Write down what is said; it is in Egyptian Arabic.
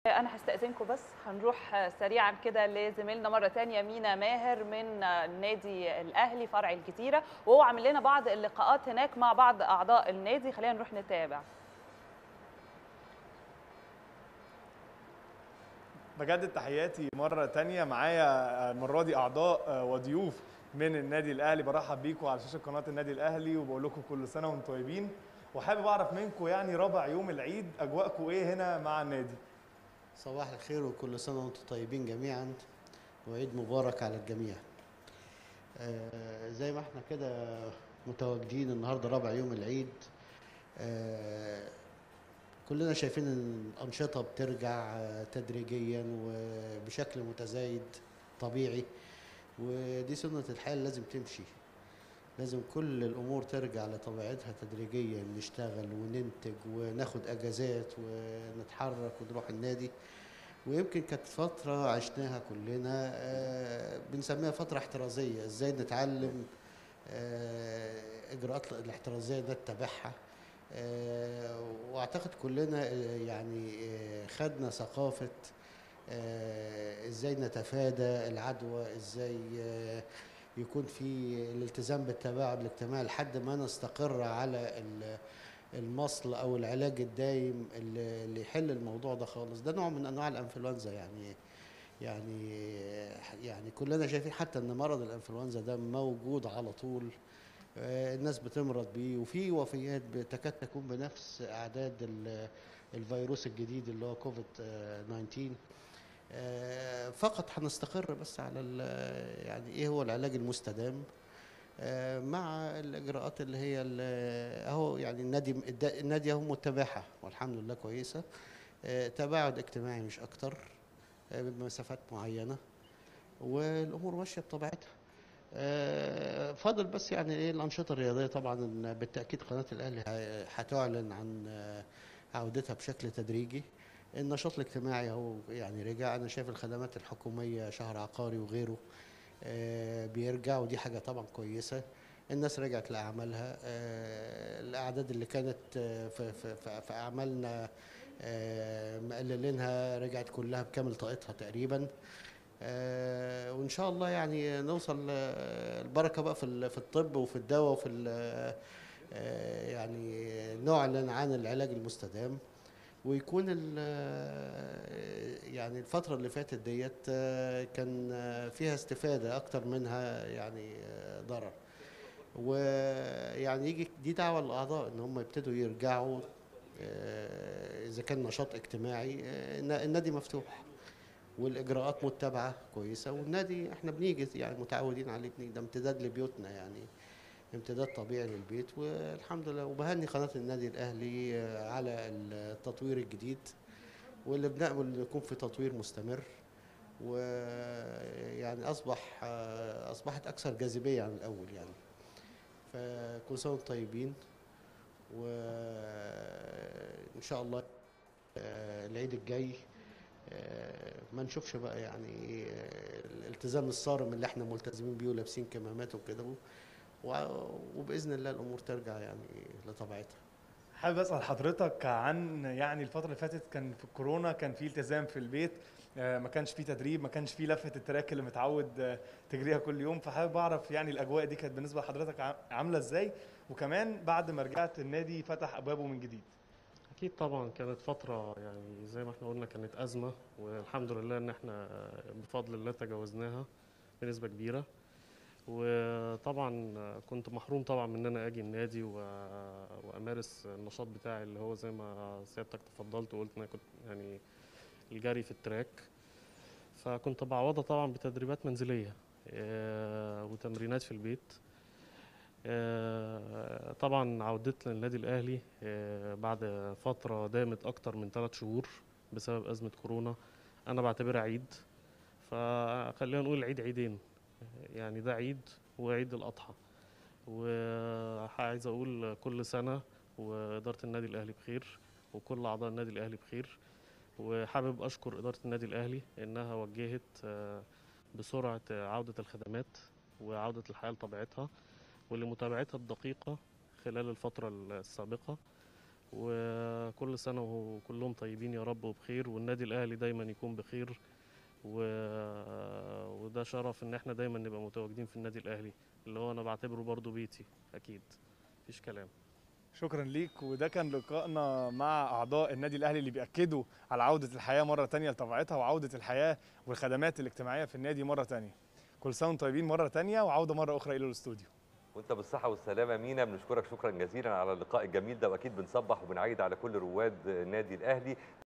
انا هستاذنكم بس هنروح سريعا كده لزميلنا مره تانية مينا ماهر من النادي الاهلي فرع الجزيره وهو عامل لنا بعض اللقاءات هناك مع بعض اعضاء النادي خلينا نروح نتابع بجدد تحياتي مرة تانية معايا المرة دي أعضاء وضيوف من النادي الأهلي برحب بيكم على شاشة قناة النادي الأهلي وبقول لكم كل سنة وأنتم طيبين وحابب أعرف منكم يعني رابع يوم العيد أجواءكم إيه هنا مع النادي؟ صباح الخير وكل سنة وأنتم طيبين جميعا وعيد مبارك على الجميع آه زي ما احنا كده متواجدين النهارده رابع يوم العيد آه كلنا شايفين ان الانشطه بترجع تدريجيا وبشكل متزايد طبيعي ودي سنه الحياه لازم تمشي لازم كل الامور ترجع لطبيعتها تدريجيا نشتغل وننتج وناخد اجازات ونتحرك ونروح النادي ويمكن كانت فتره عشناها كلنا بنسميها فتره احترازيه ازاي نتعلم اجراءات الاحترازيه نتبعها أه واعتقد كلنا يعني خدنا ثقافه أه ازاي نتفادى العدوى ازاي يكون في الالتزام بالتباعد الاجتماعي لحد ما نستقر على المصل او العلاج الدايم اللي يحل الموضوع ده خالص ده نوع من انواع الانفلونزا يعني يعني يعني كلنا شايفين حتى ان مرض الانفلونزا ده موجود على طول الناس بتمرض بيه وفي وفيات تكاد تكون بنفس اعداد الفيروس الجديد اللي هو كوفيد 19 فقط هنستقر بس على يعني ايه هو العلاج المستدام مع الاجراءات اللي هي اهو يعني النادي النادي اهو متبعها والحمد لله كويسه تباعد اجتماعي مش اكتر بمسافات معينه والامور ماشيه بطبيعتها فاضل بس يعني ايه الانشطه الرياضيه طبعا بالتاكيد قناه الاهلي هتعلن عن عودتها بشكل تدريجي النشاط الاجتماعي اهو يعني رجع انا شايف الخدمات الحكوميه شهر عقاري وغيره بيرجع ودي حاجه طبعا كويسه الناس رجعت لاعمالها الاعداد اللي كانت في, في, في, في اعمالنا مقللينها رجعت كلها بكامل طاقتها تقريبا آه وان شاء الله يعني نوصل البركه بقى في في الطب وفي الدواء وفي آه يعني نعلن عن العلاج المستدام ويكون يعني الفتره اللي فاتت ديت كان فيها استفاده اكتر منها يعني ضرر ويعني يجي دي دعوه للاعضاء ان هم يبتدوا يرجعوا اذا كان نشاط اجتماعي النادي مفتوح والاجراءات متبعه كويسه والنادي احنا بنيجي يعني متعودين عليه ده امتداد لبيوتنا يعني امتداد طبيعي للبيت والحمد لله وبهني قناه النادي الاهلي على التطوير الجديد واللي بنامل يكون في تطوير مستمر ويعني اصبح اصبحت اكثر جاذبيه عن الاول يعني فكل سنه وانتم طيبين وان شاء الله العيد الجاي ما نشوفش بقى يعني الالتزام الصارم اللي احنا ملتزمين بيه ولابسين كمامات وكده وباذن الله الامور ترجع يعني لطبيعتها حابب اسال حضرتك عن يعني الفتره اللي فاتت كان في الكورونا كان في التزام في البيت ما كانش في تدريب ما كانش في لفه التراك اللي متعود تجريها كل يوم فحابب اعرف يعني الاجواء دي كانت بالنسبه لحضرتك عامله ازاي وكمان بعد ما رجعت النادي فتح ابوابه من جديد اكيد طبعا كانت فتره يعني زي ما احنا قلنا كانت ازمه والحمد لله ان احنا بفضل الله تجاوزناها بنسبه كبيره وطبعا كنت محروم طبعا من ان انا اجي النادي وامارس النشاط بتاعي اللي هو زي ما سيادتك تفضلت وقلت انا كنت يعني الجري في التراك فكنت بعوضها طبعا بتدريبات منزليه وتمرينات في البيت طبعا عودتنا للنادي الاهلي بعد فتره دامت اكتر من ثلاث شهور بسبب ازمه كورونا انا بعتبرها عيد فخلينا نقول العيد عيدين يعني ده عيد وعيد الاضحى وعايز اقول كل سنه واداره النادي الاهلي بخير وكل اعضاء النادي الاهلي بخير وحابب اشكر اداره النادي الاهلي انها وجهت بسرعه عوده الخدمات وعوده الحياه لطبيعتها ولمتابعتها الدقيقه خلال الفتره السابقه وكل سنة وكلهم طيبين يا رب وبخير والنادي الأهلي دايما يكون بخير و... وده شرف إن احنا دايما نبقى متواجدين في النادي الأهلي اللي هو أنا بعتبره برضو بيتي أكيد مفيش كلام شكرا ليك وده كان لقائنا مع اعضاء النادي الاهلي اللي بياكدوا على عوده الحياه مره تانية لطبيعتها وعوده الحياه والخدمات الاجتماعيه في النادي مره تانية كل سنه وانتم طيبين مره تانية وعوده مره اخرى الى الاستوديو وانت بالصحه والسلامه مينا بنشكرك شكرا جزيلا على اللقاء الجميل ده واكيد بنصبح وبنعيد على كل رواد النادي الاهلي